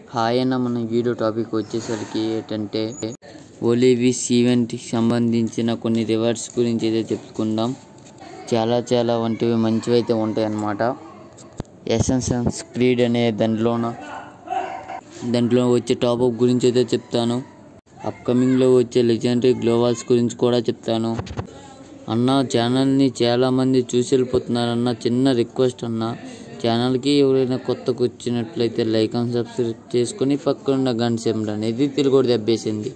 hi అన్న మన video topic వచ్చేసరికి ఏంటంటే ఓలీవిస్ ఈవెంట్కి సంబంధించిన కొన్ని రివార్డ్స్ గురించి అయితే చెప్పుకుందాం చాలా చాలా వంటివి మంచివి అయితే ఉంటాయి అన్నమాట ఎస్ఎన్సన్స్ క్రీడ్ అనే దాంట్లోన దాంట్లో వచ్చే టాప్అప్ గురించి అయితే చెప్తాను అప్కమింగ్లో వచ్చే లెజెండరీ గ్లోవాల్స్ గురించి కూడా చెప్తాను అన్న ఛానల్ని చాలామంది చూసి వెళ్ళిపోతున్నారు అన్న చిన్న రిక్వెస్ట్ అన్న ఛానల్కి ఎవరైనా కొత్తకు వచ్చినట్లయితే లైక్ అండ్ సబ్స్క్రైబ్ చేసుకొని పక్కన గంట సింబల్ అనేది తిరుగుడు దెబ్బేసింది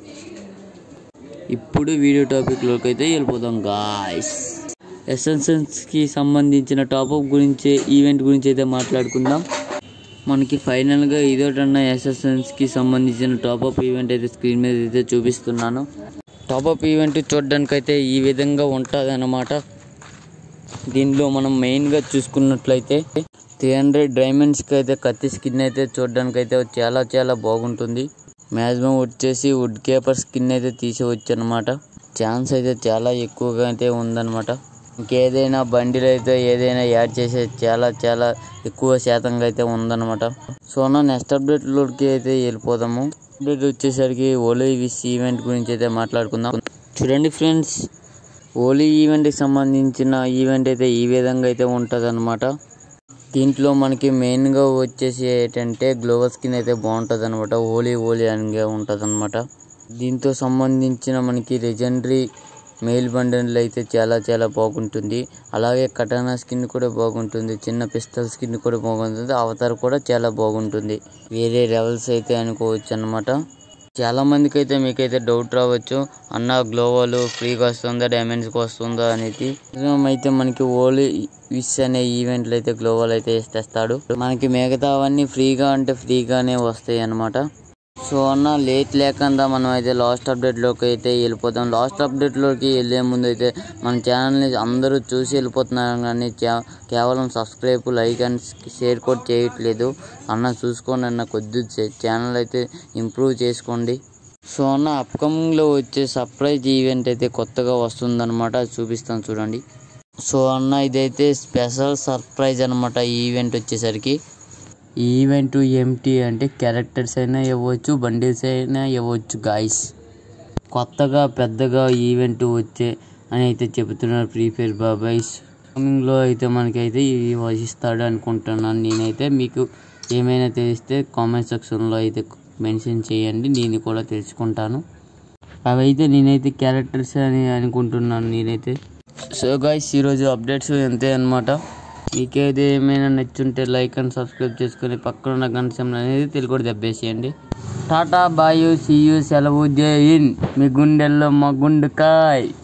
ఇప్పుడు వీడియో టాపిక్లోకి అయితే వెళ్ళిపోదాం గాయస్ ఎసెన్సెన్స్కి సంబంధించిన టాప్అప్ గురించి ఈవెంట్ గురించి అయితే మాట్లాడుకుందాం మనకి ఫైనల్గా ఇదోటన్న ఎస్ఎస్ఎన్స్కి సంబంధించిన టాప్అప్ ఈవెంట్ అయితే స్క్రీన్ మీద అయితే చూపిస్తున్నాను టాప్అప్ ఈవెంట్ చూడడానికి అయితే ఈ విధంగా ఉంటుంది అన్నమాట దీనిలో మనం మెయిన్గా చూసుకున్నట్లయితే త్రీ హండ్రెడ్ డైమండ్స్కి అయితే కత్తి స్కిన్ అయితే చూడడానికి అయితే చాలా చాలా బాగుంటుంది మ్యాక్సిమం వచ్చేసి వుడ్ కేపర్ స్కిన్ అయితే తీసేవచ్చు అనమాట ఛాన్స్ అయితే చాలా ఎక్కువగా అయితే ఉందన్నమాట ఇంకేదైనా బండిలో అయితే ఏదైనా యాడ్ చేసే చాలా చాలా ఎక్కువ శాతంగా అయితే ఉందన్నమాట సో నా నెక్స్ట్ అప్డేట్లోకి అయితే వెళ్ళిపోదాము అప్డేట్ వచ్చేసరికి ఓలీ విస్ ఈవెంట్ గురించి అయితే మాట్లాడుకుందాం చూడండి ఫ్రెండ్స్ ఓలీ ఈవెంట్కి సంబంధించిన ఈవెంట్ అయితే ఈ విధంగా అయితే ఉంటుంది దీంట్లో మనకి మెయిన్గా వచ్చేసి ఏంటంటే గ్లోవల్ స్కిన్ అయితే బాగుంటుంది అనమాట ఓలీ ఓలీ అని ఉంటుంది అనమాట దీంతో సంబంధించిన మనకి లెజెండరీ మెయిల్ బండల్ అయితే చాలా చాలా బాగుంటుంది అలాగే కటానా స్కిన్ కూడా బాగుంటుంది చిన్న పిస్తల్ స్కిన్ కూడా బాగుంటుంది అవతార్ కూడా చాలా బాగుంటుంది వేరే లెవెల్స్ అయితే అనుకోవచ్చు అనమాట చాలా మందికి అయితే మీకైతే డౌట్ రావచ్చు అన్న గ్లోవల్ ఫ్రీగా వస్తుందా డైమండ్స్కి వస్తుందా అనేది నిజం అయితే మనకి ఓలీ విష్ అనే ఈవెంట్లు అయితే గ్లోవల్ అయితే తెస్తాడు మనకి మిగతా అవన్నీ ఫ్రీగా అంటే ఫ్రీగానే వస్తాయి అన్నమాట సో అన్న లేట్ లేకుండా మనం అయితే లాస్ట్ అప్డేట్లోకి అయితే వెళ్ళిపోతాం లాస్ట్ అప్డేట్లోకి వెళ్ళే ముందు అయితే మన ఛానల్ని అందరూ చూసి వెళ్ళిపోతున్నారు కానీ చా- కేవలం సబ్స్క్రైబ్ లైక్ అండ్ షేర్ కూడా చేయట్లేదు అన్న చూసుకోండి అన్న కొద్ది ఛానల్ అయితే ఇంప్రూవ్ చేసుకోండి సో అన్న అప్కమింగ్లో వచ్చే సర్ప్రైజ్ ఈవెంట్ అయితే కొత్తగా వస్తుందన్నమాట అది చూపిస్తాను చూడండి సో అన్న ఇదైతే స్పెషల్ సర్ప్రైజ్ అనమాట ఈ ఈవెంట్ వచ్చేసరికి ఈ ఈవెంట్ ఏమిటి అంటే క్యారెక్టర్స్ అయినా ఇవ్వచ్చు బండిల్స్ అయినా ఇవ్వచ్చు గాయస్ కొత్తగా పెద్దగా ఈవెంట్ వచ్చే అని అయితే చెబుతున్నారు ఫ్రీ ఫైర్ బాబాయ్స్ కమింగ్లో అయితే మనకైతే ఇవి వహిస్తాడు అనుకుంటున్నాను నేనైతే మీకు ఏమైనా తెలిస్తే కామెంట్ సెక్షన్లో అయితే మెన్షన్ చేయండి నేను కూడా తెలుసుకుంటాను అవైతే నేనైతే క్యారెక్టర్స్ అని అనుకుంటున్నాను నేనైతే సో గాయస్ ఈరోజు అప్డేట్స్ అంతే అనమాట మీకేది ఏమైనా నచ్చుంటే లైక్ అండ్ సబ్స్క్రైబ్ చేసుకొని పక్కన ఉన్న గంట సింబల్ అనేది తెలుగు దెబ్బేసేయండి టాటా బాయు సియు సెలవు జై హింద్ మీ గుండెల్లో మా గుండెకాయ్